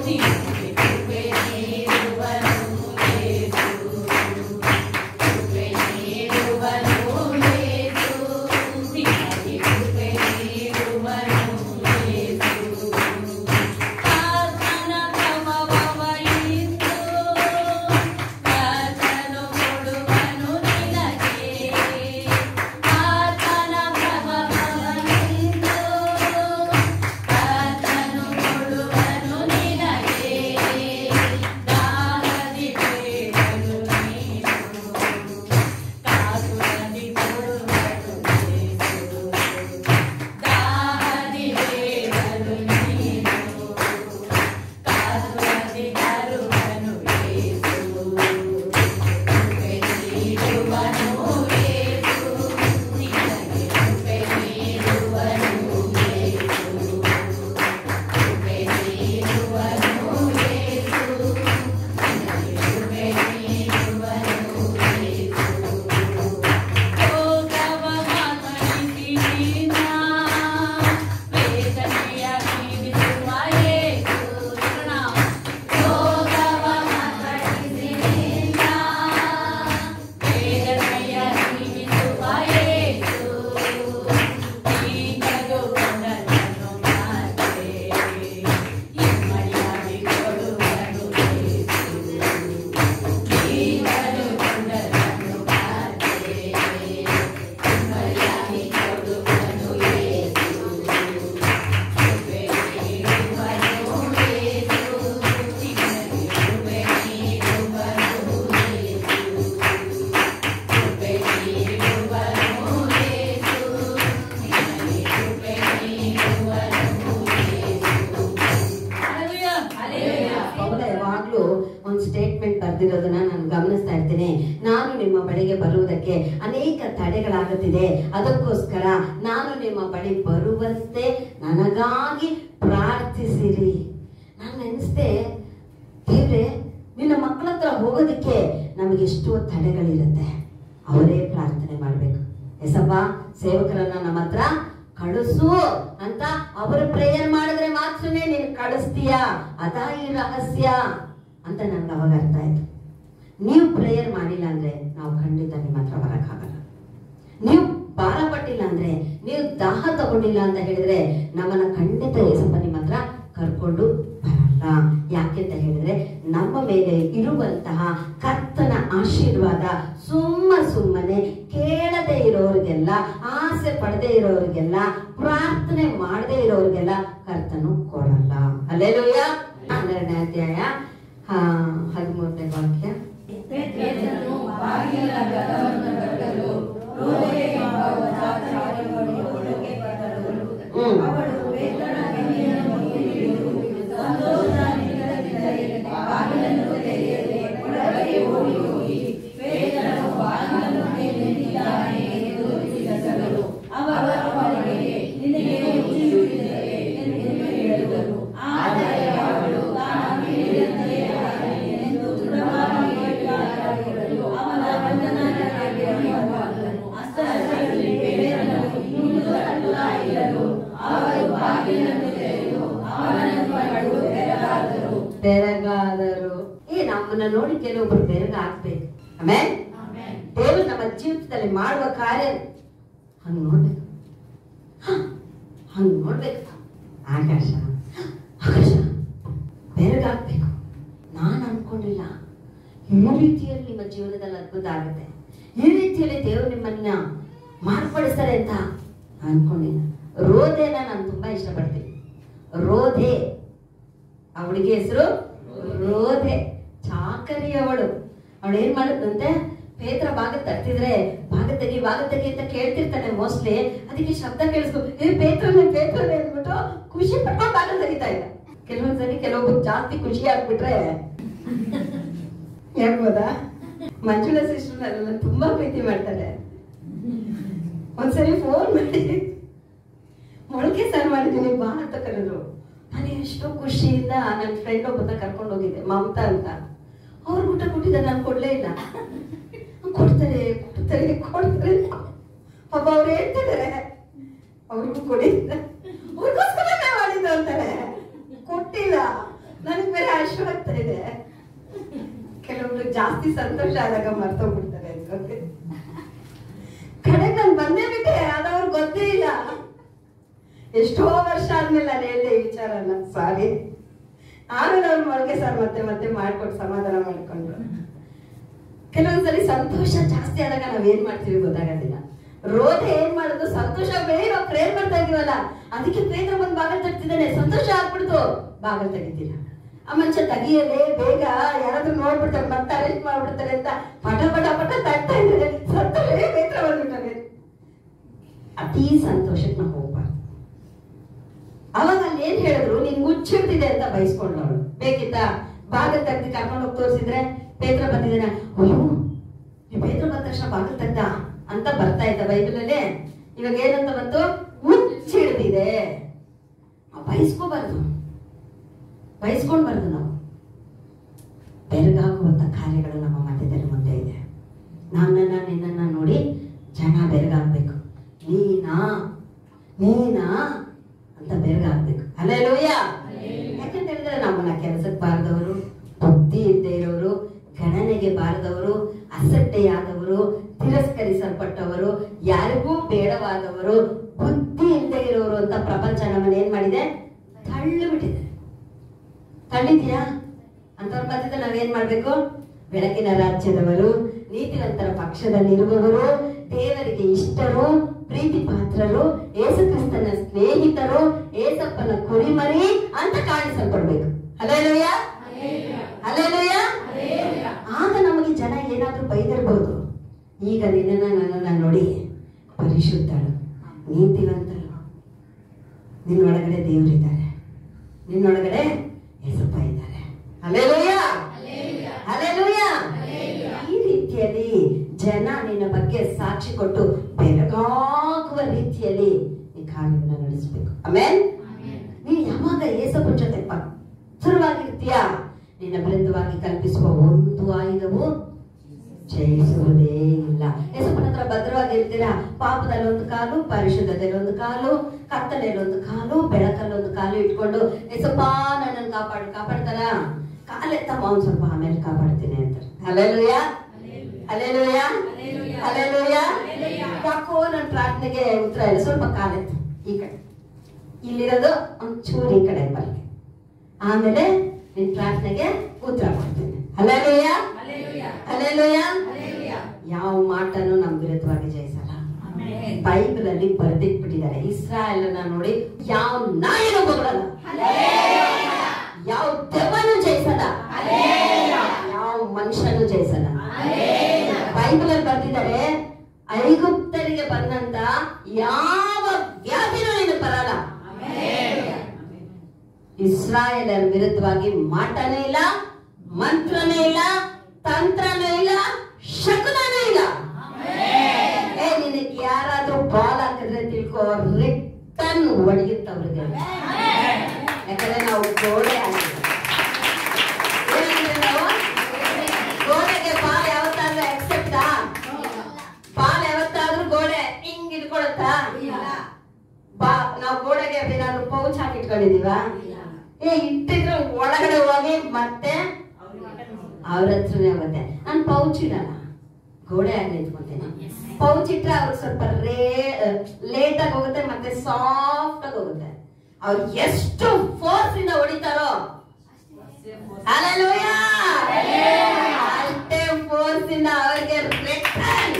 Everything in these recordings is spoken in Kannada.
ಹೌದಾ ಯಾವಾಗ್ಲೂ ಒಂದು ಸ್ಟೇಟ್ಮೆಂಟ್ ಬರ್ದಿರೋದನ್ನ ನಾನು ಗಮನಿಸ್ತಾ ಇರ್ತೇನೆ ನಾನು ನಿಮ್ಮ ಬಳಿಗೆ ಬರುವುದಕ್ಕೆ ಅನೇಕ ತಡೆಗಳಾಗುತ್ತಿದೆ ಅದಕ್ಕೋಸ್ಕರ ನಾನು ನಿಮ್ಮ ಬಳಿ ಬರುವಂತೆ ನನಗಾಗಿ ಪ್ರಾರ್ಥಿಸಿರಿ ನಾನು ನೆನೆಸ್ದೆ ದೇವ್ರೆ ನಿನ್ನ ಮಕ್ಕಳ ಹತ್ರ ಹೋಗೋದಕ್ಕೆ ನಮಗೆ ಎಷ್ಟೋ ತಡೆಗಳಿರುತ್ತೆ ಅವರೇ ಪ್ರಾರ್ಥನೆ ಮಾಡ್ಬೇಕು ಎಸಪ್ಪ ಸೇವಕರನ್ನ ನಮ್ಮ ಹತ್ರ ಕಳಿಸು ಅಂತ ಅವರು ಪ್ರೇಯರ್ ಮಾಡಿದ್ರೆ ಮಾತ್ರನೇ ನೀನು ಕಳಿಸ್ತೀಯಾ ಅದಾ ಈ ರಹಸ್ಯ ಅಂತ ನನ್ಗೆ ಅವಾಗ ಅರ್ಥ ಆಯ್ತು ನೀವು ಪ್ರೇಯರ್ ಮಾಡಿಲ್ಲ ಅಂದ್ರೆ ನಾವು ಖಂಡಿತ ನಿಮ್ಮ ಹತ್ರ ಬರಕ್ಕಾಗಲ್ಲ ನೀವು ಭಾರ ಪಟ್ಟಿಲ್ಲ ಅಂದ್ರೆ ನೀವು ದಾಹ ತಗೊಂಡಿಲ್ಲ ಅಂತ ಹೇಳಿದ್ರೆ ನಮ್ಮನ್ನ ಖಂಡಿತ ಏಸಪ್ಪ ನಿಮ್ಮ ಹತ್ರ ಕರ್ಕೊಂಡು ಬರಲ್ಲ ಯಾಕೆಂತ ಹೇಳಿದ್ರೆ ನಮ್ಮ ಮೇಲೆ ಇರುವಂತಹ ಕರ್ತನ ಆಶೀರ್ವಾದ ಸುಮ್ಮ ಸುಮ್ಮನೆ ಕೇಳದೆ ಇರೋರಿಗೆಲ್ಲ ಆಸೆ ಪಡದೆ ಇರೋರಿಗೆಲ್ಲ ಪ್ರಾರ್ಥನೆ ಮಾಡದೆ ಇರೋರಿಗೆಲ್ಲ ಕರ್ತನು ಕೊಡಲ್ಲ ಅಲ್ಲೇಲೂಯ ಹನ್ನೆರಡನೇ ಅಧ್ಯಾಯ ಹಾ ಹದಿಮೂರನೇ ವಾಕ್ಯ ಪೇತ್ರನು ಬಾಗಿಲ ಗದವನ್ನು ಕಟ್ಟಲು ರೋದೆ ಎಂಬ ವಚಾಚಾರ್ಯಗಳು ಒಳಗೆ ಬಂದರು. ಹ್ಮ್. ಅವಳು ಪೇತ್ರನ ಬೆನ್ನಿಯನ್ನು ಹಿಡಿದು ಸಂತೋಷ ನಿಲ್ಲದಿದ್ದರೆ ಬಾಗಿಲನ್ನು ತೆರೆಯದೆ ಒಳಗೆ ಓಡಿ ಹೋಗಿ ಪೇತ್ರನು ಬಾಗಿಲನ್ನು ನಿಂತಿದ್ದಾನೆ ಎಂದು ತಿಳಿಸಿದರು ಅವರು ಅವನಿಗೆ ನಿನಗೆ ಹುಚ್ಚಿಡಿದರೆ ಎಂದು ಹೇಳಿದರು ಆದರೆ ಅವಳು ತಾನು ಹೇಳಿದಂತೆ ಆಗಲಿ ಎಂದು ದೃಢವಾಗಿ ಹೇಳಿದಳು. ಅವನ ಬಂಧನಕ್ಕೆ ಬಂದನು. ಅಷ್ಟರಲ್ಲಿ ಪೇತ್ರನು ಇನ್ನೂ ತಟ್ಟುತ್ತಾ ಇದ್ದನು. ಅವರು ಬಾಗಿಲನ್ನು ತೆರೆದು ಅವನನ್ನು ಕಂಡು ಬೆರಗಾದರು. ಬೆರಗಾದರು ಏ ನಮ್ಮನ್ನ ನೋಡಿ ಕೆಲವೊಬ್ರು ಬೆರಗ ಆಗ್ಬೇಕು ಆಮೇಲೆ ದೇವರು ನಮ್ಮ ಜೀವಿತದಲ್ಲಿ ಮಾಡುವ ಕಾರ್ಯ ಹಂಗ್ ನೋಡ್ಬೇಕು ಹ, ಹಂಗ್ ನೋಡ್ಬೇಕು ಆಕಾಶ ಆಕಾಶ ಬೆರಗಾಗ್ಬೇಕು ನಾನು ಅನ್ಕೊಂಡಿಲ್ಲ ಈ ರೀತಿಯಲ್ಲಿ ನಿಮ್ಮ ಜೀವನದಲ್ಲಿ ಅದ್ಭುತ ಆಗುತ್ತೆ ಈ ರೀತಿಯಲ್ಲಿ ದೇವರು ನಿಮ್ಮನ್ನ ಮಾರ್ಪಡಿಸ್ತಾರೆ ಅಂತ ನಾನ್ ಅನ್ಕೊಂಡಿಲ್ಲ ರೋಧೆನ ನಾನು ತುಂಬಾ ಇಷ್ಟಪಡ್ತೀನಿ ರೋಧೆ ಅವಳಿಗೆ ಹೆಸರು ರೋಧೆ ಚಾಕರಿ ಅವಳು ಅವಳು ಏನ್ ಮಾಡುತ್ತಂತೆ ಪೇತ್ರ ಭಾಗ ತಟ್ಟಿದ್ರೆ ಭಾಗ ತೆಗಿ ಭಾಗ ತೆಗಿ ಅಂತ ಕೇಳ್ತಿರ್ತಾನೆ ಮೋಸ್ಟ್ಲಿ ಅದಕ್ಕೆ ಶಬ್ದ ಕೇಳಿಸ್ಕೊ ಏ ಪೇತ್ರನೇ ಪೇತ್ರನೇ ಅಂದ್ಬಿಟ್ಟು ಖುಷಿ ಪಟ್ಕೊಂಡು ಭಾಗ ತೆಗಿತಾ ಇದ್ದ ಕೆಲವೊಂದ್ಸರಿ ಕೆಲವೊಬ್ರು ಜಾಸ್ತಿ ಖುಷಿ ಆಗ್ಬಿಟ್ರೆ ಹೇಳ್ಬೋದಾ ಮಂಜುಳಾ ಸಿಸ್ಟರ್ ನನ್ನ ತುಂಬಾ ಪ್ರೀತಿ ಮಾಡ್ತಾರೆ ಒಂದ್ಸರಿ ಫೋನ್ ಮಾಡಿ ಮೊಳಕೆ ಸಾರು ಮಾಡಿದ್ದೀನಿ ಬಾ ಅಂತ ಕರೆದ್ರು ನಾನು ಎಷ್ಟೋ ಖುಷಿಯಿಂದ ನನ್ನ ಫ್ರೆಂಡ್ ಒಬ್ಬನ ಕರ್ಕೊಂಡು ಹೋಗಿದ್ದೆ ಮಮತಾ ಅಂತ ಅವ್ರು ಊಟ ಕೊಟ್ಟಿದ್ದಾರೆ ನಾನು ಕೊಡ್ಲೇ ಇಲ್ಲ ಕೊಡ್ತಾರೆ ಕೊಡ್ತಾರೆ ಕೊಡ್ತಾರೆ ಪಾಪ ಅವ್ರು ಹೇಳ್ತಿದ್ದಾರೆ ಅವ್ರಿಗೂ ಕೊಡಿ ಅಂತ. ಅವ್ರಿಗೋಸ್ಕರ ಮಾಡಿದ್ದು ಅಂತಾರೆ ಕೊಟ್ಟಿಲ್ಲ ನನಗೆ ಬೇರೆ ಆಗ್ತಾ ಇದೆ ಕೆಲವೊಬ್ರು ಜಾಸ್ತಿ ಸಂತೋಷ ಆದಾಗ ಮರ್ತೋಗ್ಬಿಡ್ತಾರೆ ಅನ್ಕೊಂಡೆ ಕಡೆಗೆ ನಾನು ಬಂದೇ ಬಿಟ್ಟೆ ಅದವ್ರಿಗೆ ಗೊತ್ತೇ ಇಲ್ಲ ಎಷ್ಟೋ ವರ್ಷ ಆದ್ಮೇಲೆ ನಾನು ಹೇಳಿದೆ ಈ ವಿಚಾರನ ಸಾರಿ ಆಮೇಲೆ ಅವ್ರು ಮೊಳಗೆ ಸರ್ ಮತ್ತೆ ಮತ್ತೆ ಮಾಡ್ಕೊಟ್ಟು ಸಮಾಧಾನ ಮಾಡ್ಕೊಂಡ್ರು ಕೆಲವೊಂದ್ಸಲಿ ಸಂತೋಷ ಜಾಸ್ತಿ ಆದಾಗ ನಾವ್ ಏನ್ ಮಾಡ್ತೀವಿ ಗೊತ್ತಾಗೋದಿಲ್ಲ ರೋಧ ಏನ್ ಮಾಡೋದು ಸಂತೋಷ ಬೇಗ ಪ್ರೇರ್ ಮಾಡ್ತಾ ಇದೀವಲ್ಲ ಅದಕ್ಕೆ ಬೇಗ ಬಂದ್ ಬಾಗಲ್ ತೆಗ್ತಿದ್ದಾನೆ ಸಂತೋಷ ಆಗ್ಬಿಡ್ತು ಬಾಗಲ್ ತೆಗಿತೀರ ಆ ಮನುಷ್ಯ ತೆಗಿಯಲೇ ಬೇಗ ಯಾರಾದ್ರೂ ನೋಡ್ಬಿಡ್ತಾರೆ ಮತ್ತೆ ಅರೆಸ್ಟ್ ಮಾಡ್ಬಿಡ್ತಾರೆ ಅಂತ ಪಟ ಪಟ ಪಟ ತಟ್ತಾ ಇದ್ದಾರೆ ಸಂತೋಷ ಬೇಗ ಬಂದ್ಬಿಟ್ಟಾರೆ ಅತಿ ಸಂತೋಷಕ್ಕೆ ನಾವು ಹೋಗ್ಬಾರ್ದು ಅವಾಗ ಅಲ್ಲಿ ಏನ್ ಹೇಳಿದ್ರು ನಿನ್ ಮುಚ್ಚಿಡ್ತಿದೆ ಅಂತ ಬೈಸ್ಕೊಂಡ್ರು ಅವಳು ಬೇಕಿತ್ತಾ ಬಾಗಿಲು ತೆಗ್ದು ಕರ್ಕೊಂಡು ಹೋಗಿ ತೋರಿಸಿದ್ರೆ ಪೇತ್ರ ಬಂದಿದ್ದಾನೆ ಅಯ್ಯೋ ಈ ಪೇತ್ರ ಬಂದ ತಕ್ಷಣ ಬಾಗಿಲು ತೆಗ್ದ ಅಂತ ಬರ್ತಾ ಇದ್ದ ಬೈಬಲ್ ಅಲ್ಲಿ ಇವಾಗ ಏನಂತ ಬಂತು ಮುಚ್ಚಿಡ್ದಿದೆ ನಾವು ಬಯಸ್ಕೋಬಾರ್ದು ಬಯಸ್ಕೊಂಡ್ಬಾರ್ದು ನಾವು ಬೆರಗಾಗುವಂತ ಕಾರ್ಯಗಳು ನಮ್ಮ ಮಧ್ಯದಲ್ಲಿ ಮುಂದೆ ಇದೆ ನನ್ನನ್ನ ನಿನ್ನನ್ನ ನೋಡಿ ಜನ ಬೆರಗಾಗ್ಬೇಕು ನೀನಾ ನೀನಾ ಅಂತ ಬೆರಗಾಗ್ಬೇಕು ಅಲ್ಲೆಲ್ಲೂಯ್ಯ ಯಾಕಂತ ಹೇಳಿದ್ರೆ ನಮ್ಮನ್ನ ಕೆಲಸಕ್ಕೆ ಬಾರದವರು ಬುದ್ಧಿ ಇಲ್ಲದೆ ಇರೋರು ಗಣನೆಗೆ ಬಾರದವರು ಅಸಡ್ಡೆಯಾದವರು ತಿರಸ್ಕರಿಸಲ್ಪಟ್ಟವರು ಯಾರಿಗೂ ಬೇಡವಾದವರು ಬುದ್ಧಿ ಇಲ್ಲದೆ ಇರೋರು ಅಂತ ಪ್ರಪಂಚ ನಮ್ಮನ್ನ ಏನ್ ಮಾಡಿದೆ ತಳ್ಳು ಬಿಟ್ಟಿದೆ ತಳ್ಳಿದ್ಯಾ ಅಂತವ್ರ ಮಧ್ಯದಲ್ಲಿ ನಾವೇನ್ ಮಾಡ್ಬೇಕು ಬೆಳಕಿನ ರಾಜ್ಯದವರು ನೀತಿವಂತರ ಪಕ್ಷದಲ್ಲಿರುವವರು ದೇವರಿಗೆ ಇಷ್ಟರು ಪ್ರೀತಿ ಪಾತ್ರರು ಏಸುಕ್ರಿಸ್ತನ ಸ್ನೇಹಿತರು ಏಸಪ್ಪನ ಕುರಿಮರಿ ಅಂತ ಕಾಣಿಸಲ್ಪಡ್ಬೇಕು ಅಲ್ಲೇಲುಯ್ಯ ಅಲ್ಲೇಲುಯ್ಯ ಆಗ ನಮಗೆ ಜನ ಏನಾದ್ರೂ ಬೈದಿರ್ಬೋದು ಈಗ ನಿನ್ನನ್ನ ನನ್ನನ್ನ ನೋಡಿ ಪರಿಶುದ್ಧಳು ನೀತಿವಂತರು ನಿನ್ನೊಳಗಡೆ ದೇವರಿದ್ದಾರೆ ನಿನ್ನೊಳಗಡೆ ಏಸಪ್ಪ ಇದ್ದಾರೆ ಅಲ್ಲೇಲುಯ್ಯ ಅಲ್ಲೇಲುಯ್ಯ ಈ ರೀತಿಯಲ್ಲಿ ಜನ ನಿನ್ನ ಬಗ್ಗೆ ಸಾಕ್ಷಿ ಕೊಟ್ಟು ಬೆರಗಾಗುವ ರೀತಿಯಲ್ಲಿ ಈ ಕಾರ್ಯವನ್ನು ನಡೆಸಬೇಕು ಆಮೇಲೆ ನೀನು ಯಾವಾಗ ಏಸಪ್ಪ ಜೊತೆ ಪತ್ರವಾಗಿರ್ತೀಯ ನಿನ್ನ ವಿರುದ್ಧವಾಗಿ ಕಲ್ಪಿಸುವ ಒಂದು ಆಯುಧವು ಜಯಿಸುವುದೇ ಇಲ್ಲ ಯೇಸಪ್ಪನ ಹತ್ರ ಭದ್ರವಾಗಿರ್ತೀರಾ ಪಾಪದಲ್ಲಿ ಒಂದು ಕಾಲು ಪರಿಶುದ್ಧದಲ್ಲಿ ಒಂದು ಕಾಲು ಕತ್ತಲೆಯಲ್ಲಿ ಒಂದು ಕಾಲು ಬೆಳಕಲ್ಲಿ ಒಂದು ಕಾಲು ಇಟ್ಕೊಂಡು ಯೇಸಪ್ಪ ನನ್ನನ್ನು ಕಾಪಾಡು ಕಾಪಾಡ್ತಾರ ಕಾಲೆತ್ತಮ್ಮ ಒಂದ್ ಸ್ವಲ್ಪ ಆಮೇಲೆ ಕಾಪಾಡ್ತೀನಿ ಅಂತಾರೆ ಅಲ್ಲೆಲ್ಲೂಯ ಅಲ್ಲೆಲ್ಲೂಯ ಅಲ್ಲೆಲ್ಲೂಯ ಯಾಕೋ ನನ್ನ ಪ್ರಾರ್ಥನೆಗೆ ಉತ್ತರ ಇಲ್ಲ ಸ್ವಲ್ಪ ಕಾಲೆತ್ತು ಈ ಕಡೆ ಇಲ್ಲಿರೋದು ಒಂಚೂರು ಈ ಕಡೆ ಬರಲಿ ಆಮೇಲೆ ನಿನ್ ಪ್ರಾರ್ಥನೆಗೆ ಉತ್ತರ ಕೊಡ್ತೀನಿ ಅಲ್ಲೆಲ್ಲೂಯ ಅಲ್ಲೆಲ್ಲೂಯ ಯಾವ ಮಾಟನ್ನು ನಮ್ ವಿರುದ್ಧವಾಗಿ ಜಯಿಸಲ್ಲ ಬೈಬಲ್ ಅಲ್ಲಿ ಬರ್ದಿಟ್ಬಿಟ್ಟಿದ್ದಾರೆ ಇಸ್ರಾಯಲ್ ನೋಡಿ ಯಾವ ನಾಯಿನೂ ಬಗಳಲ್ಲ ಯಾವ ದೆವ್ವನು ಜಯಿಸಲ್ಲ ಯಾವ ಮನುಷ್ಯನು ಜಯಿಸಲ್ಲ ಬೈಬಲ್ ಅಲ್ಲಿ ಬರ್ದಿದ್ದಾರೆ ಐಗುಪ್ತರಿಗೆ ಬಂದಂತ ಯಾವ ವ್ಯಾಧಿನೂ ನೀನು ಬರಲ್ಲ ಇಸ್ರಾಯೇಲರ ವಿರುದ್ಧವಾಗಿ ಮಾಟನೇ ಇಲ್ಲ ಮಂತ್ರನೇ ಇಲ್ಲ ತಂತ್ರನೂ ಇಲ್ಲ ಶಕುನೂ ಇಲ್ಲ ಏ ನಿನಗೆ ಯಾರಾದ್ರೂ ಬಾಲ್ ಹಾಕಿದ್ರೆ ತಿಳ್ಕೋ ರಿಟರ್ನ್ ಹೊಡೆಯುತ್ತೆ ಅವ್ರಿಗೆ ಯಾಕಂದ್ರೆ ನಾವು ಗೋಡೆ ಹಾಕಿದ್ವಿ ಏನಂದ್ರೆ ನಾವು ಗೋಡೆಗೆ ಬಾಲ್ ಯಾವತ್ತಾದ್ರೂ ಎಕ್ಸೆಪ್ಟಾ ಬಾಲ್ ಯಾವತ್ತಾದ್ರೂ ಗೋಡೆ ಹಿಂಗ್ ಇಟ್ಕೊಳತ್ತಾ ಬಾ ನಾವು ಗೋಡೆಗೆ ಏನಾದ್ರು ಪೌಚ್ ಹಾಕಿ ಇಟ್ಕೊಂಡಿದೀವ ಏ ಇಟ್ಟಿದ್ರೆ ಒಳಗಡೆ ಹೋಗಿ ಮತ್ತೆ ಅವ್ರ ಹತ್ರನೇ ಹೋಗುತ್ತೆ ನಾನು ಪೌಚ್ ಇಡಲ್ಲ ಗೋಡೆ ಆಗಿ ನಿಂತ್ಕೊಂತೇನೆ ಪೌಚ್ ಇಟ್ರೆ ಅವ್ರಿಗೆ ಸ್ವಲ್ಪ ರೇ ಲೇಟ್ ಆಗಿ ಹೋಗುತ್ತೆ ಮತ್ತೆ ಸಾಫ್ಟ್ ಆಗಿ ಹೋಗುತ್ತೆ ಅವ್ರು ಎಷ್ಟು ಫೋರ್ಸ್ ಇಂದ ಹೊಡಿತಾರೋ Hallelujah! ಅಷ್ಟೇ ಫೋರ್ಸ್ ಇಂದ ಅವ್ರಿಗೆ ರಿಟರ್ನ್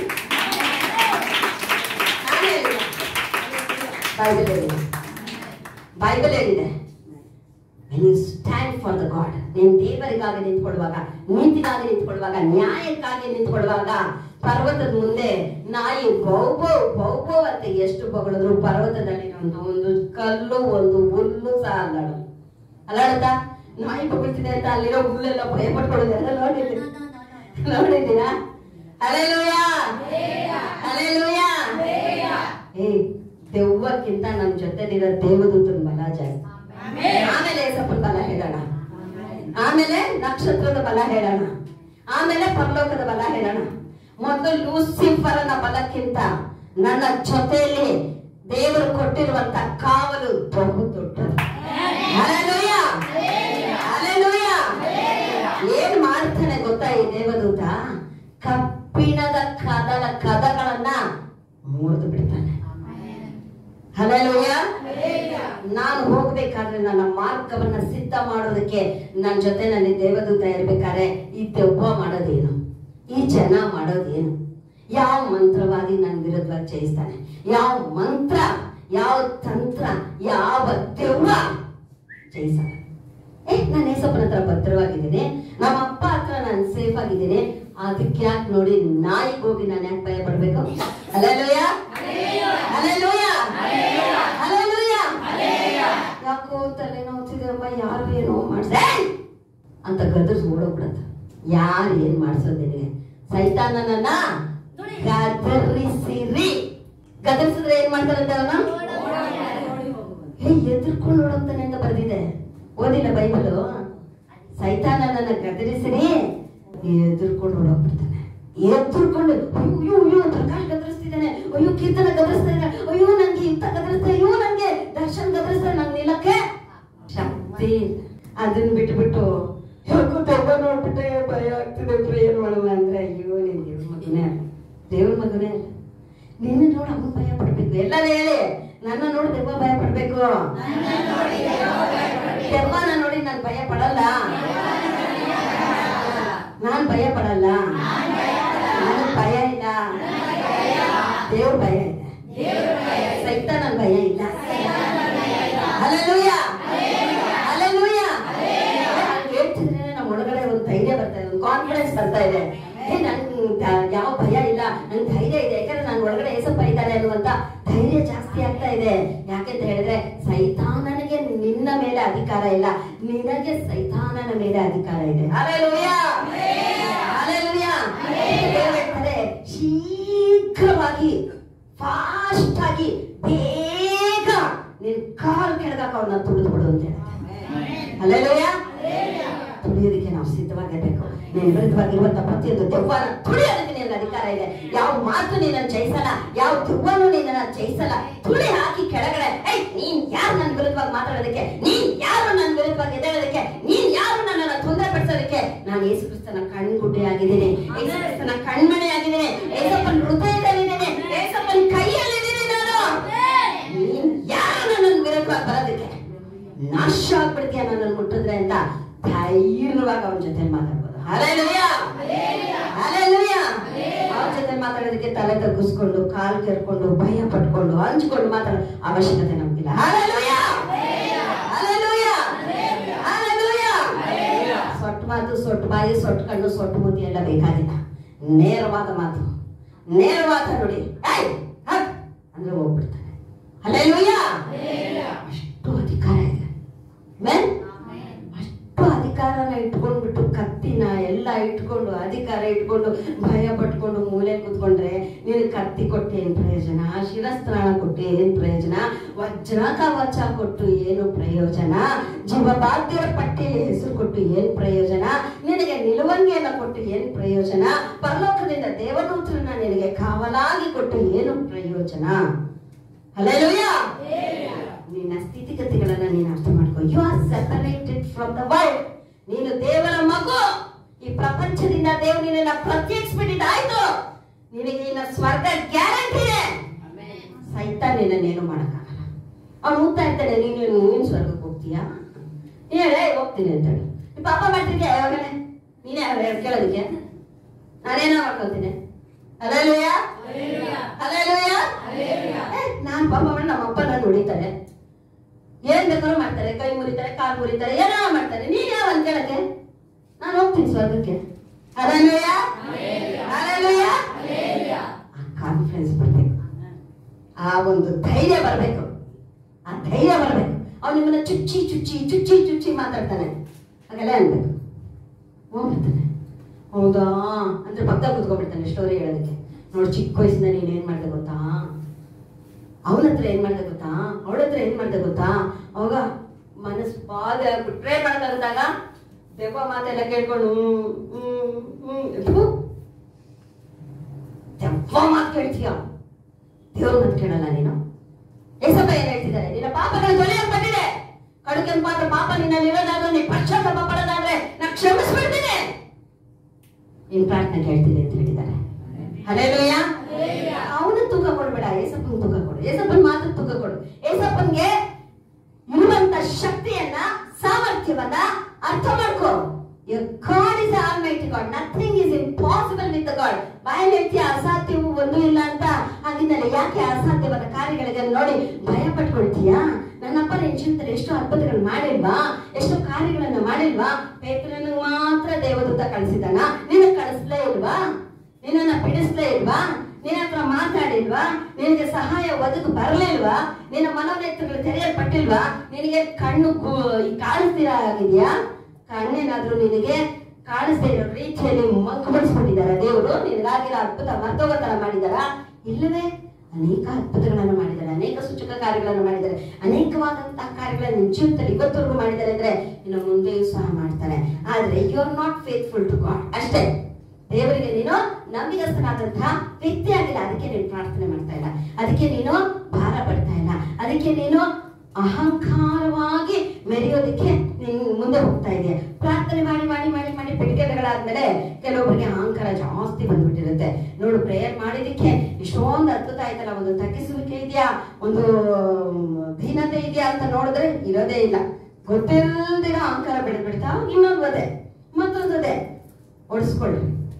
ಬೈಬಲ್ ಹೇಳಿದೆ ಬೈಬಲ್ ಹೇಳಿದೆ when you stand for the God ನೀನು ದೇವರಿಗಾಗಿ ನಿಂತ್ಕೊಳ್ಳುವಾಗ ನೀತಿಗಾಗಿ ನಿಂತ್ಕೊಳ್ಳುವಾಗ ನ್ಯಾಯಕ್ಕಾಗಿ ನಿಂತ್ಕೊಳ್ಳುವಾಗ ಪರ್ವತದ ಮುಂದೆ ನಾಯಿ ಬೌಬೋ ಬೌಬೋ ಅಂತ ಎಷ್ಟು ಬಗಳಿದ್ರು ಪರ್ವತದಲ್ಲಿ ಒಂದು ಒಂದು ಕಲ್ಲು ಒಂದು ಹುಲ್ಲು ಸಹ ಅಲ್ಲಾಡು ಅಲ್ಲಾಡುತ್ತಾ ನಾಯಿ ಬಗಳ್ತಿದೆ ಅಂತ ಅಲ್ಲಿರೋ ಹುಲ್ಲೆಲ್ಲ ಭಯ ಪಟ್ಕೊಳ್ಳೋದೆಲ್ಲ ನೋಡಿದ್ದೀನಿ ನೋಡಿದ್ದೀರಾ ಅಲೆಲೂಯ ಅಲೆಲೂಯ ಏ ದೆವ್ವಕ್ಕಿಂತ ನಮ್ ಜೊತೆಲಿರೋ ದೇವದೂತನ ಬಲ ಜಾಸ್ತಿ ಆಮೇಲೆ ಏಸಪ್ಪನ ಬಲ ಹೇಳೋಣ ಆಮೇಲೆ ನಕ್ಷತ್ರದ ಬಲ ಹೇಳೋಣ ಆಮೇಲೆ ಪರಲೋಕದ ಬಲ ಹೇಳೋಣ ಮೊದಲು ಲೂಸಿಫರನ ಬಲಕ್ಕಿಂತ ನನ್ನ ಜೊತೆಯಲ್ಲಿ ದೇವರು ಕೊಟ್ಟಿರುವಂತ ಕಾವಲು ಬಹು ದೊಡ್ಡದು Hallelujah. Hallelujah. ಮಾಡ್ತಾನೆ ಗೊತ್ತಾ ಈ ದೇವದೂತ ಕಬ್ಬಿಣದ ಕದಲ ಕದಗಳನ್ನ ಮುರಿದು ಬಿಡ್ತಾನೆ ಹಲಲುಯ್ಯ ನಾನು ಹೋಗ್ಬೇಕಾದ್ರೆ ನನ್ನ ಮಾರ್ಗವನ್ನ ಸಿದ್ಧ ಮಾಡೋದಕ್ಕೆ ನನ್ನ ಜೊತೆ ನನ್ನ ದೇವದೂತ ಇರ್ಬೇಕಾದ್ರೆ ಈ ದೆವ್ವ ಮಾಡೋದೇನು ಈ ಜನ ಮಾಡೋದೇನು ಯಾವ ಮಂತ್ರವಾದಿ ನನ್ನ ವಿರುದ್ಧವಾಗಿ ಜಯಿಸ್ತಾನೆ ಯಾವ ಮಂತ್ರ ಯಾವ ತಂತ್ರ ಯಾವ ದೆವ್ವ ಜಯಿಸಲ್ಲ ಏ ನಾನು ಏಸಪ್ಪನ ಹತ್ರ ಭದ್ರವಾಗಿದ್ದೀನಿ ನಮ್ಮ ಅಪ್ಪ ಹತ್ರ ನಾನು ಸೇಫ್ ಆಗಿದ್ದೀನಿ ಅದಕ್ಕೆ ಯಾಕೆ ನೋಡಿ ನಾಯಿಗೆ ಹೋಗಿ ನಾನು ಯಾಕೆ ಭಯ ಪಡ್ಬೇಕು ಅಲೆಲುಯ್ಯ ಅಲೆಲುಯ್ಯ ಅಲೆಲುಯ್ಯ ಯಾಕೋ ತಲೆ ನೋವ್ತಿದೆ ಅಮ್ಮ ಯಾರು ಏನೋ ಮಾಡ್ಸ ಅಂತ ಗದರ್ಸ್ ಓಡೋಗ್ಬಿಡತ್ತ ಯಾರು ಏನ್ ಮಾಡ್ಸೋದ್ ನಿನಗೆ ಸೈತಾನನನ್ನ ಗದರಿಸಿರಿ ಗದರಿಸಿದ್ರೆ ಏನ್ ಮಾಡ್ತಾರಂತೆ ಅವನ ಹೇ ಎದುರ್ಕೊಂಡು ಓಡೋಗ್ತಾನೆ ಅಂತ ಬರ್ದಿದೆ ಓದಿಲ್ಲ ಬೈಬಲು ಸೈತಾನನನ್ನ ಗದರಿಸಿರಿ ಎದುರ್ಕೊಂಡು ಓಡೋಗ್ಬಿಡ್ತಾನೆ ಎದುರ್ಕೊಂಡು ಅಯ್ಯೋ ಅಯ್ಯೋ ಪ್ರಕಾಶ್ ಗದರಿಸ್ತಿದ್ದಾನೆ ಅಯ್ಯೋ ಕೀರ್ತನ ಗದರಿಸ್ತಾ ಇದ್ದಾನೆ ಅಯ್ಯೋ ನಂಗೆ ಇಂತ ಗದರಿಸ್ತಾ ಅಯ್ಯೋ ನಂಗೆ ದರ್ಶನ್ ಗದರಿಸ್ತಾ ನಂಗೆ ನಿಲ್ಲಕ್ಕೆ ಶಕ್ತಿ ಅದನ್ನ ಬಿಟ್ಬಿಟ್ಟು ಯಾಕೋ ದೆವ್ವ ನೋಡ್ಬಿಟ್ಟೆ ಭಯ ಆಗ್ತಿದೆ ಪ್ರೇಯರ್ ಮಾಡುವ ಅಂದ್ರೆ ಅಯ್ಯೋ ನೀನ್ ದೇವ್ರ ಮಗನೇ ಅಲ್ಲ ದೇವ್ರ ಮಗನೇ ಅಲ್ಲ ನಿನ್ನ ನೋಡಿ ಅವನು ಭಯ ಪಡ್ಬೇಕು ಎಲ್ಲರೂ ಹೇಳಿ ನನ್ನ ನೋಡಿ ದೆವ್ವ ಭಯ ಪಡ್ಬೇಕು ದೆವ್ವನ ನೋಡಿ ನಾನು ಭಯ ಪಡಲ್ಲ ನಾನ್ ಭಯ ಪಡಲ್ಲ ನನಗ್ ಭಯ ಇಲ್ಲ ದೇವ್ರ ಭಯ ಇದೆ ಸೈತ ನನ್ ಭಯ ಇಲ್ಲ ಅಲ್ಲೆಲೂಯ ಅಲ್ಲೆಲೂಯ ಹೇಳ್ತಿದ್ರೆ ನಮ್ಮ ಒಳಗಡೆ ಒಂದು ಧೈರ್ಯ ಬರ್ತಾ ಇದೆ ಒಂದು ಕಾನ್ಫಿಡೆನ್ಸ್ ಬರ್ತಾ ಇದೆ ಏ ನನ್ ತ- ಯಾವ ಭಯ ಇಲ್ಲ ನನ್ ಧೈರ್ಯ ಇದೆ ಯಾಕಂದ್ರೆ ನಾನು ಒಳಗಡೆ ಏಸಪ್ಪ ಇದ್ದಾನೆ ಅನ್ನುವಂತ ಧೈರ್ಯ ಜಾಸ್ತಿ ಆಗ್ತಾ ಇದೆ ಯಾಕೆಂತ ಹೇಳಿದ್ರೆ ಸೈತಾನನಿಗೆ ನಿನ್ನ ಮೇಲೆ ಅಧಿಕಾರ ಇಲ್ಲ ನಿನಗೆ ಸೈತಾನನ ಮೇಲೆ ಅಧಿಕಾರ ಇದೆ ಅಲ್ಲೆಲೂಯ ಅಲ್ಲೆಲೂಯ ದೇವ್ರು ಹೇಳ್ತಾರೆ ಶೀಘ್ರವಾಗಿ ಫಾಸ್ಟ್ ಆಗಿ ಬೇಗ ನಿನ್ ಕಾಲ್ ಕೆಳಗಾಕ ಅವನ್ನ ತುಳಿದು ಬಿಡು ಅಂತ ಹೇಳ್ತಾರೆ ಅಲ್ಲೆಲೂಯ ತುಳಿಯೋದಕ್ಕೆ ನಾವು ಸಿದ್ಧವಾಗಿರ್ಬೇಕು ನೀನು ವಿರುದ್ಧವಾಗಿರುವಂತ ಪ್ರತಿಯೊಂದು ದೆವ್ವನ ತುಳಿಯೋದಕ್ಕೆ ನಿನ್ನ ಅಧಿಕಾರ ಇದೆ ಯಾವ ಮಾತು ನಿನ್ನನ್ನು ಜಯಿಸಲ್ಲ ಯಾವ ದೆವ್ವನು ನಿನ್ನನ್ನ ಜಯಿಸಲ್ಲ ತುಳಿ ಹಾಕಿ ಕೆಳಗಡೆ ಏಯ್ ನೀನ್ ಯಾರು ನನ್ನ ವಿರುದ್ಧವಾಗಿ ಮಾತಾಡೋದಕ್ಕೆ ನೀನ್ ಯಾರು ನನ್ನ ವಿರುದ್ಧವಾಗಿ ಎದ್ದೇಳೋದಕ್ಕೆ ನೀನ್ ಯಾರು ನನ್ನನ್ನ ತೊಂದರೆ ಪಡಿಸೋದಕ್ಕೆ ನಾನು ಯೇಸು ಕ್ರಿಸ್ತನ ಕಣ್ಗುಡ್ಡೆ ಆಗಿದ್ದೀನಿ ಯೇಸು ಕ್ರಿಸ್ತನ ಕಣ್ಮಣೆ ಆಗಿದ್ದೀನಿ ಯೇಸಪ್ಪನ ಹೃದಯದಲ್ಲಿದ್ದೀನಿ ಯೇಸಪ್ಪನ ಕೈಯಲ್ಲಿದ್ದೀನಿ ನಾನು ನೀನ್ ಯಾರು ನನ್ನ ವಿರುದ್ಧವಾಗಿ ಬರೋದಕ್ಕೆ ನಾಶ ಆಗ್ಬಿಡ್ತೀಯ ನನ್ನನ್ನು ಮುಟ್ಟಿದ್ರೆ ಅಂತ ಧೈರ್ಯವಾಗಿ ಅವನ ಜೊತೆ ಮಾತಾಡ್ಬೋದು ಹಲೇಲುಯ್ಯ ಹಲೇಲುಯ್ಯ ಅವನ ಜೊತೆ ಮಾತಾಡೋದಕ್ಕೆ ತಲೆ ತಗ್ಗಿಸ್ಕೊಂಡು ಕಾಲ್ ಕೆರ್ಕೊಂಡು ಭಯ ಪಟ್ಕೊಂಡು ಹಂಚ್ಕೊಂಡು ಮಾತಾಡೋ ಅವಶ್ಯಕತೆ ನಮ್ಗಿಲ್ಲ ಹಲೇಲುಯ್ಯ ಹಲೇಲುಯ್ಯ ಹಲೇಲುಯ್ಯ ಸೊಟ್ಟು ಮಾತು ಸೊಟ್ಟು ಬಾಯಿ ಸೊಟ್ಟು ಕಣ್ಣು ಸೊಟ್ಟು ಮುದಿ ಎಲ್ಲ ಬೇಕಾಗಿಲ್ಲ ನೇರವಾದ ಮಾತು ನೇರವಾದ ನುಡಿ ಏಯ್, ಹಕ್ ಅಂದ್ರೆ ಹೋಗ್ಬಿಡ್ತಾನೆ ಹಲೇಲುಯ್ಯ ಅಷ್ಟು ಅಧಿಕಾರ ಇದೆ ಆಮೆನ್? ಅಷ್ಟು ಅಧಿಕಾರನ ಇಟ್ಕೊಂಡ್ಬಿಟ್ಟು ಕತ್ತಿನ ಎಲ್ಲ ಇಟ್ಕೊಂಡು ಅಧಿಕಾರ ಇಟ್ಕೊಂಡು ಭಯ ಪಟ್ಕೊಂಡು ಮೂಲೆ ಕೂತ್ಕೊಂಡ್ರೆ ನೀನು ಕತ್ತಿ ಕೊಟ್ಟು ಏನ್ ಪ್ರಯೋಜನ ಶಿರಸ್ತ್ರಾಣ ಕೊಟ್ಟು ಏನ್ ಪ್ರಯೋಜನ ವಜ್ರ ಕವಚ ಕೊಟ್ಟು ಏನು ಪ್ರಯೋಜನ ಜೀವಬಾಧ್ಯರ ಪಟ್ಟಿಯಲ್ಲಿ ಹೆಸರು ಕೊಟ್ಟು ಏನ್ ಪ್ರಯೋಜನ ನಿನಗೆ ನಿಲುವಂಗಿಯನ್ನ ಕೊಟ್ಟು ಏನ್ ಪ್ರಯೋಜನ ಪರಲೋಕದಿಂದ ದೇವದೂತರನ್ನ ನಿನಗೆ ಕಾವಲಾಗಿ ಕೊಟ್ಟು ಏನು ಪ್ರಯೋಜನ ಹಲೇಲುಯ್ಯ ನಿನ್ನ ಸ್ಥಿತಿಗತಿಗಳನ್ನ ನೀನು ಅರ್ಥ ಮಾಡ್ಕೋ you are separated from the world ನೀನು ದೇವರ ಮಗು ಈ ಪ್ರಪಂಚದಿಂದ ದೇವರು ನಿನ್ನ ಪ್ರತ್ಯೇಕಿಸ್ಬಿಟ್ಟಿದ್ದಾಯ್ತು ನಿನಗೆ ನಿನ್ನ ಸ್ವರ್ಗ ಗ್ಯಾರಂಟಿ ಇದೆ ಸೈತ ನಿನ್ನನ್ನೇನು ಮಾಡಕ್ಕಾಗಲ್ಲ ಅವ್ನು ಹೋಗ್ತಾ ಇರ್ತಾನೆ ನೀನು ನೀನು ಸ್ವರ್ಗಕ್ಕೆ ಹೋಗ್ತೀಯಾ ಹೇಳೇ ಹೋಗ್ತೀನಿ ಅಂತೇಳಿ ನೀ ಪಾಪ ಮಾಡ್ತಿದ್ಯಾ ಯಾವಾಗಲೇ ನೀನೇ ಯಾವಾಗ ಕೇಳೋದಕ್ಕೆ ನಾನೇನೋ ಮಾಡ್ಕೊತೀನಿ ಅಲ್ಲೆಲ್ಲೂಯ್ಯ ಅಲ್ಲೆಲ್ಲೂಯ್ಯ ನಾನ್ ಪಾಪ ಮಾಡಿ ನಮ್ಮ ಅಪ್ಪ ನಾನು ಹೊಡಿತಾರೆ ಏನ್ ಬೇಕಾದ್ರೂ ಮಾಡ್ತಾರೆ ಕೈ ಮುರಿತಾರೆ ಕಾಲ್ ಮುರಿತಾರೆ ಏನೋ ಮಾಡ್ತಾರೆ ನೀನ್ ಯಾವ ಅಂತ ಕೇಳಕ್ಕೆ ನಾನು ಹೋಗ್ತೀನಿ ಸ್ವರ್ಗಕ್ಕೆ ಅಲ್ಲೆಲ್ಲೂಯ್ಯ ಅಲ್ಲೆಲ್ಲೂಯ್ಯ ಆ ಕಾನ್ಫಿಡೆನ್ಸ್ ಬರ್ಬೇಕು ಆ ಒಂದು ಧೈರ್ಯ ಬರ್ಬೇಕು ಆ ಧೈರ್ಯ ಬರ್ಬೇಕು ಅವ್ನು ನಿಮ್ಮನ್ನ ಚುಚ್ಚಿ ಚುಚ್ಚಿ ಚುಚ್ಚಿ ಚುಚ್ಚಿ ಮಾತಾಡ್ತಾನೆ ಹಾಗೆಲ್ಲ ಅನ್ಬೇಕು ಹೋಗ್ಬಿಡ್ತಾನೆ ಹೌದಾ ಅಂದ್ರೆ ಪಕ್ಕ ಕೂತ್ಕೊಂಡ್ಬಿಡ್ತಾನೆ ಸ್ಟೋರಿ ಹೇಳೋದಕ್ಕೆ ನೋಡಿ ಚಿಕ್ಕ ವಯಸ್ಸಿಂದ ನೀನ್ ಏನ್ ಮಾಡ್ದೆ ಗೊತ್ತಾ ಅವನ ಹತ್ರ ಏನ್ ಮಾಡ್ದೆ ಗೊತ್ತಾ ಅವಳ ಹತ್ರ ಏನ್ ಮಾಡ್ದೆ ಗೊತ್ತಾ ಅವಾಗ ಮನಸ್ಸು ಬಾಧ ಬಿಟ್ರೆ ಮಾಡ್ತಾಗ ದೆವ್ವ ಮಾತೆಲ್ಲ ಕೇಳ್ಕೊಂಡು ಹ್ಮ್ ಹ್ಮ್ ಹ್ಮ್ ಥು. ದೆವ್ವ ಮಾತು ಕೇಳ್ತೀಯ ದೇವ್ರ ಮಾತು ಕೇಳಲ್ಲ ನೀನು ಏಸಪ್ಪ ಏನ್ ಹೇಳ್ತಿದ್ದಾರೆ ನಿನ್ನ ಪಾಪಗಳ ತೊಳೆಯಲ್ಪಟ್ಟಿದೆ ಕಡು ಕೆಂಪಾದ ಪಾಪ ನಿನ್ನಲ್ಲಿ ಇರೋದಾದ್ರೆ ನೀ ಪಶ್ಚಾತ್ತಾಪ ಪಡೋದಾದ್ರೆ ನಾ ಕ್ಷಮಿಸ್ಬಿಡ್ತೀನಿ ನೀನ್ ಪ್ರಾರ್ಥನೆ ಕೇಳ್ತೀನಿ ಅಂತ ಹೇಳಿದ್ದಾರೆ ಹಲೇಲೂಯ ಅವನು ತೂಕ ಕೊಡ್ಬೇಡ ಏಸಪ್ಪನ್ ತೂಕ ಕೊಡು ಏಸಪ್ಪನ್ ಮಾತ್ರ ತೂಕ ಕೊಡು ಏಸಪ್ಪನ್ಗೆ ಇರುವಂತ ಶಕ್ತಿಯನ್ನ ಸಾಮರ್ಥ್ಯವನ್ನ ಅರ್ಥ ಮಾಡ್ಕೋ God is almighty God nothing is impossible with God ಬಾಯಲ್ಲಿ ಹೇಳ್ತೀಯ ಅಸಾಧ್ಯವೂ ಒಂದು ಇಲ್ಲ ಅಂತ ಹಾಗಿದ್ದರೆ ಯಾಕೆ ಅಸಾಧ್ಯವಾದ ಕಾರ್ಯಗಳಿಗೆ ನೋಡಿ ಭಯ ಪಟ್ಕೊಳ್ತೀಯಾ ನನ್ನಪ್ಪ ನಿನ್ ಜೀವಿತದಲ್ಲಿ ಎಷ್ಟು ಅದ್ಭುತಗಳು ಮಾಡಿಲ್ವಾ ಎಷ್ಟು ಕಾರ್ಯಗಳನ್ನ ಮಾಡಿಲ್ವಾ ಪೇತ್ರನ ಮಾತ್ರ ದೇವದೂತ ಕಳಿಸಿದಾನ ನಿನ್ನ ಕಳಿಸ್ಲೇ ಇಲ್ವಾ ನಿನ್ನನ್ನ ಬಿಡಿಸ್ಲೇ ಇಲ್ವಾ ನಿನ್ನ ಹತ್ರ ಮಾತಾಡಿಲ್ವಾ ನಿನಗೆ ಸಹಾಯ ಒದಗಿ ಬರಲಿಲ್ವಾ ನಿನ್ನ ಮನೋನೇತ್ರಗಳು ತೆರೆಯಲ್ಪಟ್ಟಿಲ್ವಾ ನಿನಗೆ ಕಣ್ಣು ಕು- ಕಾಣಿಸ್ತೀರ ಆಗಿದ್ಯಾ ಕಣ್ಣೇನಾದ್ರೂ ನಿನಗೆ ಕಾಣಿಸ್ದೇ ಇರೋ ರೀತಿಯಲ್ಲಿ ಮಂಕುಪಡಿಸ್ಬಿಟ್ಟಿದಾರ ದೇವರು ನಿನಗಾಗಿರೋ ಅದ್ಭುತ ಮರ್ತೋಗೋ ತರ ಮಾಡಿದಾರ ಇಲ್ಲವೇ ಅನೇಕ ಅದ್ಭುತಗಳನ್ನು ಮಾಡಿದ್ದಾರೆ ಅನೇಕ ಸೂಚಕ ಕಾರ್ಯಗಳನ್ನು ಮಾಡಿದ್ದಾರೆ ಅನೇಕವಾದಂತಹ ಕಾರ್ಯಗಳನ್ನು ನಿನ್ನ ಜೀವಿತದಲ್ಲಿ ಇವತ್ತವರೆಗೂ ಮಾಡಿದ್ದಾರೆ ಅಂದ್ರೆ ಇನ್ನು ಮುಂದೆಯೂ ಸಹ ಮಾಡ್ತಾರೆ ಆದ್ರೆ you are not faithful to God ಅಷ್ಟೇ ದೇವರಿಗೆ ನೀನು ನಂಬಿಗಸ್ತನಾದಂತಹ ವ್ಯಕ್ತಿ ಆಗಿಲ್ಲ ಅದಕ್ಕೆ ನೀನು ಪ್ರಾರ್ಥನೆ ಮಾಡ್ತಾ ಇಲ್ಲ ಅದಕ್ಕೆ ನೀನು ಭಾರ ಪಡ್ತಾ ಇಲ್ಲ ಅದಕ್ಕೆ ನೀನು ಅಹಂಕಾರವಾಗಿ ಮೆರೆಯೋದಕ್ಕೆ ನೀನು ಮುಂದೆ ಹೋಗ್ತಾ ಇದೆಯಾ ಪ್ರಾರ್ಥನೆ ಮಾಡಿ ಮಾಡಿ ಮಾಡಿ ಮಾಡಿ ಪೆಟ್ಟಿಗೆಗಳಾದ್ಮೇಲೆ ಕೆಲವೊಬ್ಬರಿಗೆ ಅಹಂಕಾರ ಜಾಸ್ತಿ ಬಂದ್ಬಿಟ್ಟಿರುತ್ತೆ ನೋಡು ಪ್ರೇಯರ್ ಮಾಡಿದಕ್ಕೆ ಇಷ್ಟೊಂದು ಅದ್ಭುತ ಆಯ್ತಲ್ಲ ಒಂದು ತಗ್ಗಿಸುವಿಕೆ ಇದೆಯಾ ಒಂದು ದೀನತೆ ಇದೆಯಾ ಅಂತ ನೋಡಿದ್ರೆ ಇರೋದೇ ಇಲ್ಲ ಗೊತ್ತಿಲ್ದಿರೋ ಅಹಂಕಾರ ಬೆಳೆದ್ ಬಿಡ್ತಾ ಇನ್ನೊಂದು ಅದೇ ಮತ್ತೊಂದು ಅದೇ ಓಡಿಸ್ಕೊಳ್ಳಿ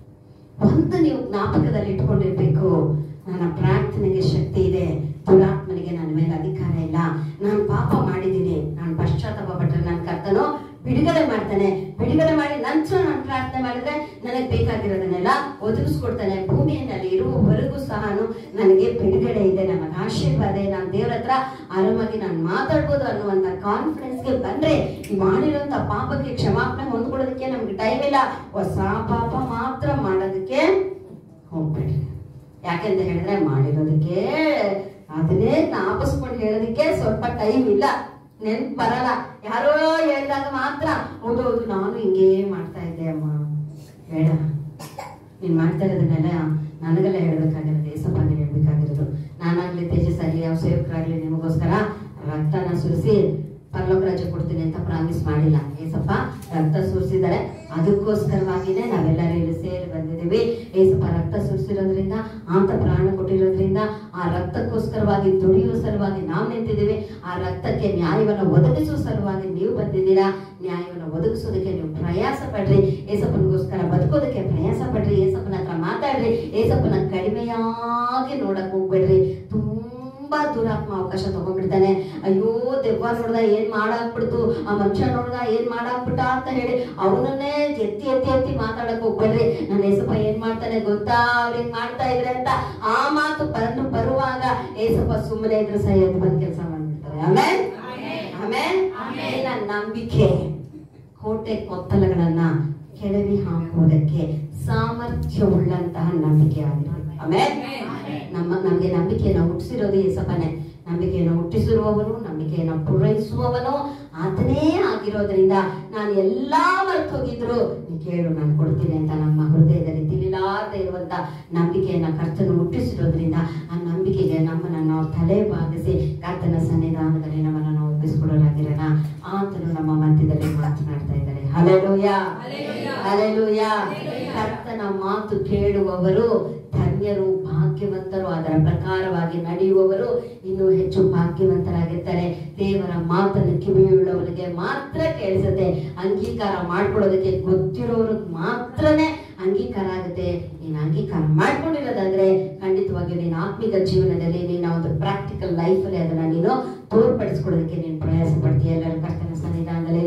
ಒಂದು ನೀವು ಜ್ಞಾಪಕದಲ್ಲಿ ಇಟ್ಕೊಂಡಿರ್ಬೇಕು ನನ್ನ ಪ್ರಾರ್ಥನೆಗೆ ಶಕ್ತಿ ಇದೆ ದುರಾತ್ಮನಿಗೆ ನನ್ನ ಮೇಲೆ ಅಧಿಕಾರ ಇಲ್ಲ ನಾನು ಪಾಪ ಮಾಡಿದ್ದೀನಿ ನಾನು ಪಶ್ಚಾತ್ತಾಪ ಪಟ್ಟರೆ ನನ್ನ ಕರ್ತನು ಬಿಡುಗಡೆ ಮಾಡ್ತಾನೆ ಬಿಡುಗಡೆ ಮಾಡಿ ನಂತರ ನಾನು ಪ್ರಾರ್ಥನೆ ಮಾಡಿದ್ರೆ ನನಗೆ ಬೇಕಾಗಿರೋದನ್ನೆಲ್ಲ ಒದಗಿಸ್ಕೊಡ್ತಾನೆ ಭೂಮಿಯಲ್ಲಿ ಇರುವವರೆಗೂ ಸಹ ನನಗೆ ಬಿಡುಗಡೆ ಇದೆ ನನಗೆ ಆಶೀರ್ವಾದ ಇದೆ ನಾನು ದೇವ್ರ ಹತ್ರ ಆರಾಮಾಗಿ ನಾನು ಮಾತಾಡ್ಬೋದು ಅನ್ನುವಂತ ಕಾನ್ಫಿಡೆನ್ಸ್ಗೆ ಬಂದ್ರೆ ಈ ಮಾಡಿರೋಂಥ ಪಾಪಕ್ಕೆ ಕ್ಷಮಾಪಣೆ ಹೊಂದ್ಕೊಳ್ಳೋದಕ್ಕೆ ನಮ್ಗೆ ಟೈಮ್ ಇಲ್ಲ ಹೊಸ ಪಾಪ ಮಾತ್ರ ಮಾಡೋದಕ್ಕೆ ಹೋಗ್ಬೇಡಿ ಯಾಕೆಂತ ಹೇಳಿದ್ರೆ ಮಾಡಿರೋದಕ್ಕೆ ಅದನ್ನೇ ಜ್ಞಾಪಿಸ್ಕೊಂಡು ಹೇಳೋದಕ್ಕೆ ಸ್ವಲ್ಪ ಟೈಮ್ ಇಲ್ಲ ನೆನ್ಪು ಬರಲ್ಲ ಯಾರೋ ಹೇಳಿದಾಗ ಮಾತ್ರ ಹೌದು ಹೌದು ನಾನು ಹಿಂಗೇ ಮಾಡ್ತಾ ಇದ್ದೆ ಅಮ್ಮ ಬೇಡ ನೀನ್ ಮಾಡ್ತಾ ಇರೋದನ್ನೆಲ್ಲ ನನಗೆಲ್ಲ ಹೇಳ್ಬೇಕಾಗಿರೋದು ಏಸಪ್ಪಾಗೆ ಹೇಳ್ಬೇಕಾಗಿರೋದು ನಾನಾಗ್ಲಿ ತೇಜಸ್ ಆಗ್ಲಿ ಯಾವ ಸೇವಕರಾಗ್ಲಿ ನಿಮಗೋಸ್ಕರ ರಕ್ತನ ಸುರಿಸಿ ಪರಲೋಕ ರಾಜ್ಯ ಕೊಡ್ತೀನಿ ಅಂತ ಪ್ರಾಮಿಸ್ ಮಾಡಿಲ್ಲ ಏಸಪ್ಪ ರಕ್ತ ಸುರಿಸಿದ್ದಾರೆ ಅದಕ್ಕೋಸ್ಕರವಾಗಿನೇ ನಾವೆಲ್ಲರೂ ಇಲ್ಲಿ ಸೇರಿ ಬಂದಿದ್ದೀವಿ ಏಸಪ್ಪ ರಕ್ತ ಸುರಿಸಿರೋದ್ರಿಂದ ಆತ ಪ್ರಾಣ ಕೊಟ್ಟಿರೋದ್ರಿಂದ ಆ ರಕ್ತಕ್ಕೋಸ್ಕರವಾಗಿ ದುಡಿಯುವ ಸಲುವಾಗಿ ನಾವು ನಿಂತಿದ್ದೀವಿ ಆ ರಕ್ತಕ್ಕೆ ನ್ಯಾಯವನ್ನು ಒದಗಿಸುವ ಸಲುವಾಗಿ ನೀವು ಬಂದಿದ್ದೀರಾ ನ್ಯಾಯವನ್ನು ಒದಗಿಸೋದಕ್ಕೆ ನೀವು ಪ್ರಯಾಸ ಪಡ್ರಿ ಏಸಪ್ಪನಿಗೋಸ್ಕರ ಬದುಕೋದಕ್ಕೆ ಪ್ರಯಾಸ ಪಡ್ರಿ ಏಸಪ್ಪನ ಹತ್ರ ಮಾತಾಡ್ರಿ ಏಸಪ್ಪನ ಕಡಿಮೆಯಾಗಿ ನೋಡಕ್ ಹೋಗ್ಬೇಡ್ರಿ ತುಂಬಾ ದುರಾತ್ಮ ಅವಕಾಶ ತಗೊಂಡ್ಬಿಡ್ತಾನೆ ಅಯ್ಯೋ ದೆವ್ವ ನೋಡ್ದ ಏನ್ ಮಾಡಾಕ್ಬಿಡ್ತು ಆ ಮನುಷ್ಯ ನೋಡ್ದ ಏನ್ ಮಾಡಾಕ್ಬಿಟ್ಟ ಅಂತ ಹೇಳಿ ಅವನನ್ನೇ ಎತ್ತಿ ಎತ್ತಿ ಎತ್ತಿ ಮಾತಾಡಕ್ ಹೋಗ್ಬೇಡ್ರಿ ನನ್ನ ಏಸಪ್ಪ ಏನ್ ಮಾಡ್ತಾನೆ ಗೊತ್ತಾ ಅವ್ರು ಹಿಂಗ್ ಮಾಡ್ತಾ ಇದ್ರೆ ಅಂತ ಆ ಮಾತು ಬಂದು ಬರುವಾಗ ಏಸಪ್ಪ ಸುಮ್ಮನೆ ಇದ್ರೆ ಸಹ ಎದ್ದು ಬಂದ್ ಕೆಲಸ ಮಾಡ್ಬಿಡ್ತಾರೆ ಆಮೇಲೆ ಆಮೇಲೆ ನನ್ನ ನಂಬಿಕೆ ಕೋಟೆ ಕೊತ್ತಲಗಳನ್ನ ಕೆಳವಿ ಹಾಕುವುದಕ್ಕೆ ಸಾಮರ್ಥ್ಯವುಳ್ಳಂತಹ ನಂಬಿಕೆ ಆಗಿರಬೇಕು ಆಮೇಲೆ ನಮ್ಮ ನಮಗೆ ನಂಬಿಕೆಯನ್ನು ಹುಟ್ಟಿಸಿರೋದು ಏಸಪ್ಪನೇ ನಂಬಿಕೆಯನ್ನು ಹುಟ್ಟಿಸಿರುವವನು ನಂಬಿಕೆಯನ್ನು ಪೂರೈಸುವವನು ಆತನೇ ಆಗಿರೋದ್ರಿಂದ ನಾನು ಎಲ್ಲಾ ಮರ್ತು ಹೋಗಿದ್ರು ನೀ ಕೇಳು ನಾನು ಕೊಡ್ತೀನಿ ಅಂತ ನಮ್ಮ ಹೃದಯದಲ್ಲಿ ತಿಳಿಲಾರದೆ ಇರುವಂತ ನಂಬಿಕೆಯನ್ನ ಕರ್ತನು ಹುಟ್ಟಿಸಿರೋದ್ರಿಂದ ಆ ನಂಬಿಕೆಗೆ ನಮ್ಮನ್ನ ನಾವು ತಲೆ ಬಾಗಿಸಿ ಕರ್ತನ ಸನ್ನಿಧಾನದಲ್ಲಿ ನಮ್ಮನ್ನ ನಾವು ಒಪ್ಪಿಸಿಕೊಳ್ಳಲಾಗಿರೋಣ ಆತನು ನಮ್ಮ ಮಧ್ಯದಲ್ಲಿ ಮಾತನಾಡ್ತಾ ಇದ್ದಾರೆ ಹಲೆಲೂಯ ಹಲೆಲೂಯ ಕರ್ತನ ಮಾತು ಕೇಳುವವರು ಧನ್ಯರು ಭಾಗ್ಯವಂತರು ಅದರ ಪ್ರಕಾರವಾಗಿ ನಡೆಯುವವರು ಇನ್ನೂ ಹೆಚ್ಚು ಭಾಗ್ಯವಂತರಾಗಿರ್ತಾರೆ ದೇವರ ಮಾತನ್ನು ಕಿವಿಯುಳ್ಳವರಿಗೆ ಮಾತ್ರ ಕೇಳಿಸುತ್ತೆ ಅಂಗೀಕಾರ ಮಾಡ್ಕೊಳ್ಳೋದಕ್ಕೆ ಗೊತ್ತಿರೋರಿಗೆ ಮಾತ್ರನೇ ಅಂಗೀಕಾರ ಆಗುತ್ತೆ ನೀನು ಅಂಗೀಕಾರ ಮಾಡ್ಕೊಂಡಿರೋದಾದ್ರೆ ಖಂಡಿತವಾಗಿಯೂ ನೀನು ಆತ್ಮಿಕ ಜೀವನದಲ್ಲಿ ನಿನ್ನ ಒಂದು ಪ್ರಾಕ್ಟಿಕಲ್ ಲೈಫಲ್ಲಿ ಅದನ್ನ ನೀನು ತೋರ್ಪಡಿಸ್ಕೊಳ್ಳೋದಕ್ಕೆ ನೀನು ಪ್ರಯಾಸ ಪಡ್ತೀಯ ಎಲ್ಲರೂ ಕರ್ತನ ಸನ್ನಿಧಾನದಲ್ಲಿ